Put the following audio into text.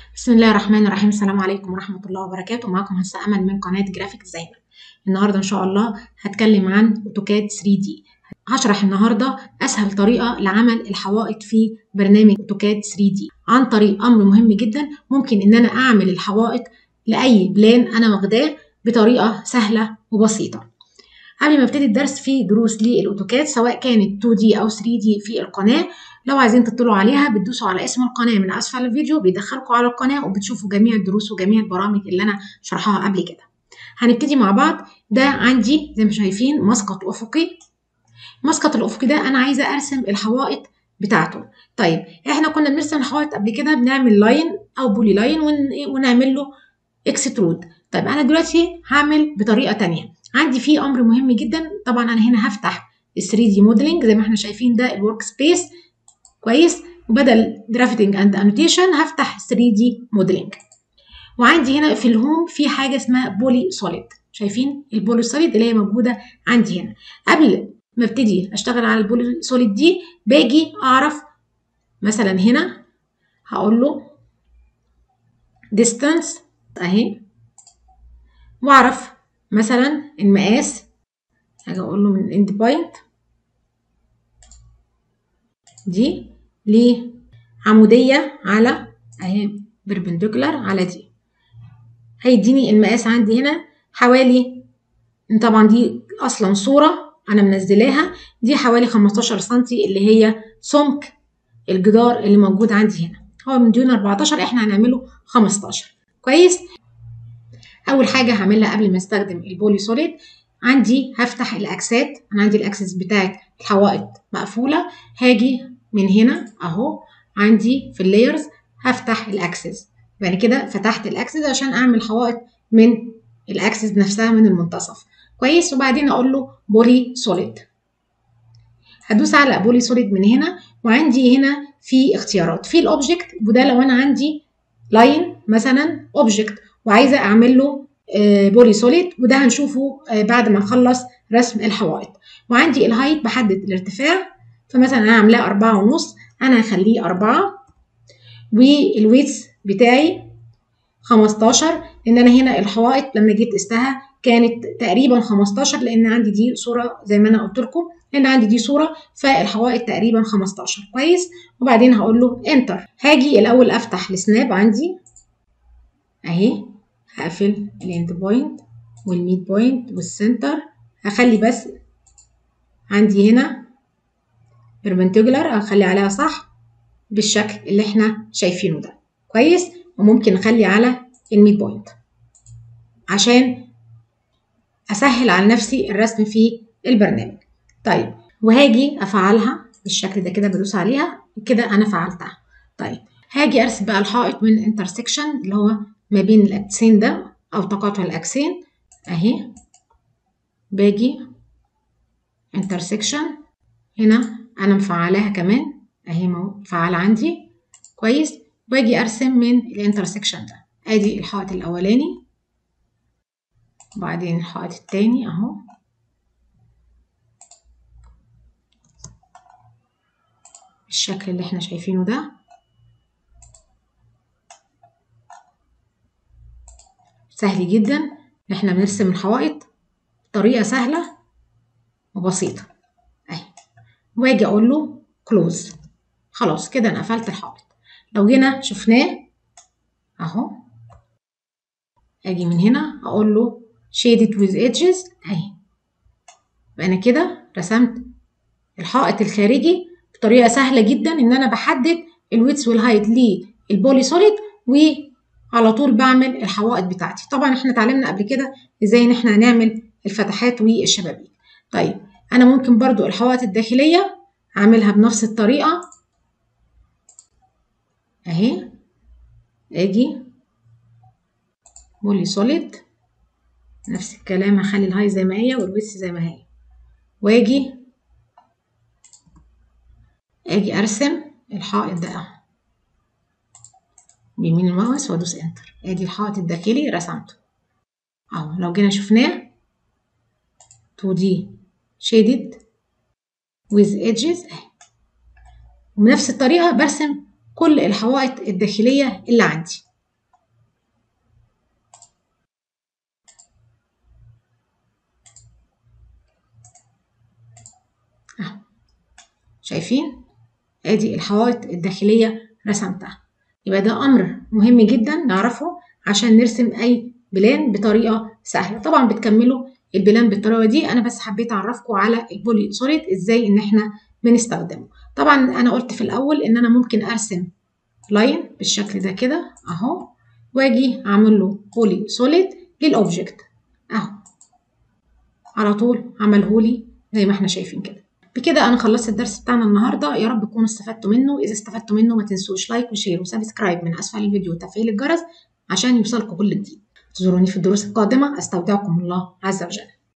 بسم الله الرحمن الرحيم السلام عليكم ورحمة الله وبركاته معكم هسه أمل من قناة جرافيك ديزاينر النهاردة إن شاء الله هتكلم عن أوتوكاد 3D هشرح النهاردة أسهل طريقة لعمل الحوائط في برنامج أوتوكاد 3D عن طريق أمر مهم جدا ممكن إن أنا أعمل الحوائط لأي بلان أنا واخداه بطريقة سهلة وبسيطة قبل ما ابتدي الدرس في دروس للاوتوكاد سواء كانت 2D او 3D في القناه لو عايزين تطلعوا عليها بتدوسوا على اسم القناه من اسفل الفيديو بيدخلكم على القناه وبتشوفوا جميع الدروس وجميع البرامج اللي انا شرحها قبل كده هنبتدي مع بعض ده عندي زي ما شايفين مسقط افقي المسقط الافقي ده انا عايزه ارسم الحوائط بتاعته طيب احنا كنا بنرسم الحوائط قبل كده بنعمل لاين او بولي لاين ونعمل له اكسترود طيب انا دلوقتي هعمل بطريقه تانية عندي فيه امر مهم جدا طبعا انا هنا هفتح ال 3 دي موديلنج زي ما احنا شايفين ده الورك سبيس كويس وبدل درافتنج اند انوتيشن هفتح 3 دي موديلنج وعندي هنا في الهوم في حاجه اسمها بولي سوليد شايفين البولي سوليد اللي هي موجوده عندي هنا قبل ما ابتدي اشتغل على البولي سوليد دي باجي اعرف مثلا هنا هقول له distance اهي واعرف مثلا المقاس هاجي اقول له من الاند بوينت دي لعموديه على اهي بيربنديكولار على دي هيديني المقاس عندي هنا حوالي طبعا دي اصلا صوره انا منزلاها دي حوالي 15 سم اللي هي سمك الجدار اللي موجود عندي هنا هو من دون 14 احنا هنعمله 15 كويس اول حاجه هعملها قبل ما استخدم البولي سوليد عندي هفتح الاكسات انا عندي الاكسس بتاعت الحوائط مقفوله هاجي من هنا اهو عندي في اللايرز هفتح الاكسس يعني كده فتحت الاكسس عشان اعمل حوائط من الاكسس نفسها من المنتصف كويس وبعدين اقول له بولي سوليد هدوس على بولي سوليد من هنا وعندي هنا في اختيارات في الاوبجكت وده لو انا عندي لاين مثلا اوبجكت وعايزه اعمل له بولي سوليد وده هنشوفه بعد ما نخلص رسم الحوائط وعندي الهايت بحدد الارتفاع فمثلا انا عاملاه أربعة ونص انا هخليه أربعة والويتس بتاعي 15 لان انا هنا الحوائط لما جيت قستها كانت تقريبا 15 لان عندي دي صوره زي ما انا قلت لكم لان عندي دي صوره فالحوائط تقريبا 15 كويس وبعدين هقول له انتر هاجي الاول افتح السناب عندي اهي هقفل الاند بوينت والميد بوينت والسنتر هخلي بس عندي هنا بيربنتيجولار هخلي عليها صح بالشكل اللي احنا شايفينه ده كويس وممكن نخلي على الميد بوينت عشان اسهل على نفسي الرسم في البرنامج طيب وهاجي افعلها بالشكل ده كده بدوس عليها كده انا فعلتها طيب هاجي ارسم بقى الحائط من الانترسكشن اللي هو ما بين الاكسين ده او تقاطع الاكسين اهي باجي انترسكشن هنا انا مفعلاها كمان اهي مفعله عندي كويس واجي ارسم من الانترسكشن ده ادي الحائط الاولاني وبعدين الحائط التاني اهو بالشكل اللي احنا شايفينه ده سهل جدا ان احنا بنرسم الحوائط بطريقه سهله وبسيطه اهي واجي اقول له كلوز خلاص كده انا قفلت الحائط لو جينا شفناه اهو اجي من هنا اقول له shaded with edges اهي يبقى انا كده رسمت الحائط الخارجي بطريقه سهله جدا ان انا بحدد الويتس والهايت للبولي سوليد وعلى طول بعمل الحوائط بتاعتي طبعا احنا اتعلمنا قبل كده ازاي ان احنا هنعمل الفتحات والشبابيك طيب انا ممكن برضو الحوائط الداخليه اعملها بنفس الطريقه اهي اجي بولي سوليد نفس الكلام هخلي الهاي زي ما هي والويتس زي ما هي واجي اجي ارسم الحائط ده اهو بيمين الماوس وادوس انتر ادي الحائط الداخلي رسمته اهو لو جينا شفناه 2D shaded with edges اهي وبنفس الطريقة برسم كل الحوائط الداخلية اللي عندي شايفين ادي الحوائط الداخليه رسمتها يبقى ده امر مهم جدا نعرفه عشان نرسم اي بلان بطريقه سهله طبعا بتكملوا البلان بالطريقه دي انا بس حبيت اعرفكم على البولي سوليد ازاي ان احنا بنستخدمه طبعا انا قلت في الاول ان انا ممكن ارسم لاين بالشكل ده كده اهو واجي اعمل له بولي سوليد للاوبجكت اهو على طول عملهولي زي ما احنا شايفين كده بكده انا خلصت الدرس بتاعنا النهارده يا رب تكونوا استفدتوا منه اذا استفدتوا منه ما تنسوش لايك وشير وسبسكرايب من اسفل الفيديو وتفعيل الجرس عشان يوصلكم كل جديد تزوروني في الدروس القادمه استودعكم الله عز وجل